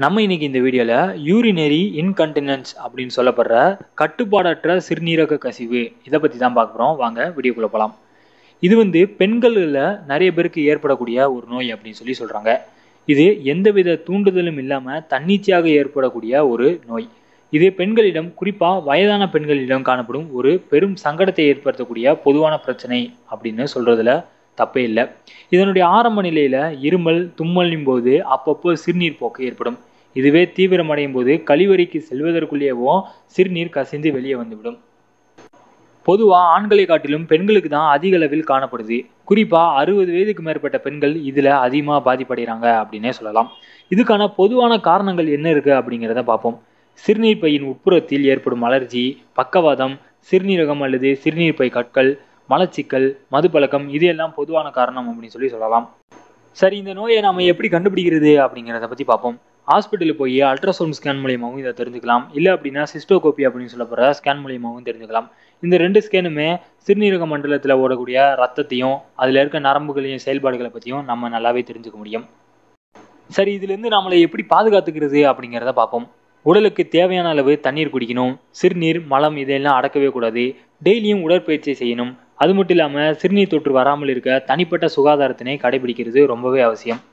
நம்ம இன்னைக்கு இந்த வீடியோவில் யூரினரி இன்கண்டினன்ஸ் அப்படின்னு சொல்லப்படுற கட்டுப்பாடற்ற சிறுநீரக கசிவு இதை பற்றி தான் பார்க்க போகிறோம் வாங்க வீடியோக்குள்ளே போகலாம் இது வந்து பெண்களில் நிறைய பேருக்கு ஏற்படக்கூடிய ஒரு நோய் அப்படின்னு சொல்லி சொல்கிறாங்க இது எந்தவித தூண்டுதலும் இல்லாமல் தன்னிச்சையாக ஏற்படக்கூடிய ஒரு நோய் இது பெண்களிடம் குறிப்பாக வயதான பெண்களிடம் காணப்படும் ஒரு பெரும் சங்கடத்தை ஏற்படுத்தக்கூடிய பொதுவான பிரச்சனை அப்படின்னு சொல்கிறதுல தப்பே இல்லை இதனுடைய ஆரம்ப நிலையில் இருமல் தும்மலின் போது அப்பப்போ சிறுநீர் போக்கு ஏற்படும் இதுவே தீவிரமடையும் போது கழிவறைக்கு செல்வதற்குள்ளேயும் சிறுநீர் கசிந்து வெளியே வந்துவிடும் பொதுவாக ஆண்களை காட்டிலும் பெண்களுக்கு தான் அதிக அளவில் காணப்படுது குறிப்பாக அறுபது வயதுக்கு மேற்பட்ட பெண்கள் இதில் அதிகமாக பாதிப்படைகிறாங்க அப்படின்னே சொல்லலாம் இதுக்கான பொதுவான காரணங்கள் என்ன இருக்குது அப்படிங்கிறத பார்ப்போம் சிறுநீர் பையின் உட்புறத்தில் ஏற்படும் அலர்ஜி பக்கவாதம் சிறுநீரகம் அல்லது சிறுநீர் பை கற்கள் மலச்சிக்கல் மதுப்பழக்கம் இது எல்லாம் பொதுவான காரணம் அப்படின்னு சொல்லி சொல்லலாம் சரி இந்த நோயை நாம எப்படி கண்டுபிடிக்கிறது அப்படிங்கிறத பற்றி பார்ப்போம் ஹாஸ்பிட்டலுக்கு போய் அல்ட்ராசவுண்ட் ஸ்கேன் மூலியமாகவும் இதை தெரிஞ்சுக்கலாம் இல்லை அப்படின்னா சிஸ்டோகோபி அப்படின்னு சொல்லப்படுற ஸ்கேன் மூலியமாகவும் தெரிஞ்சுக்கலாம் இந்த ரெண்டு ஸ்கேனுமே சிறுநீரக மண்டலத்தில் ஓடக்கூடிய ரத்தத்தையும் அதில் இருக்க நரம்புகளையும் செயல்பாடுகளை பற்றியும் நம்ம நல்லாவே தெரிஞ்சுக்க முடியும் சரி இதுலேருந்து நம்மளை எப்படி பாதுகாத்துக்கிறது அப்படிங்கிறத பார்ப்போம் உடலுக்கு தேவையான அளவு தண்ணீர் குடிக்கணும் சிறுநீர் மலம் இதெல்லாம் அடக்கவே கூடாது டெய்லியும் உடற்பயிற்சி செய்யணும் அது மட்டும் இல்லாமல் சிறுநீர் தொற்று வராமல் இருக்க தனிப்பட்ட சுகாதாரத்தினை கடைபிடிக்கிறது ரொம்பவே அவசியம்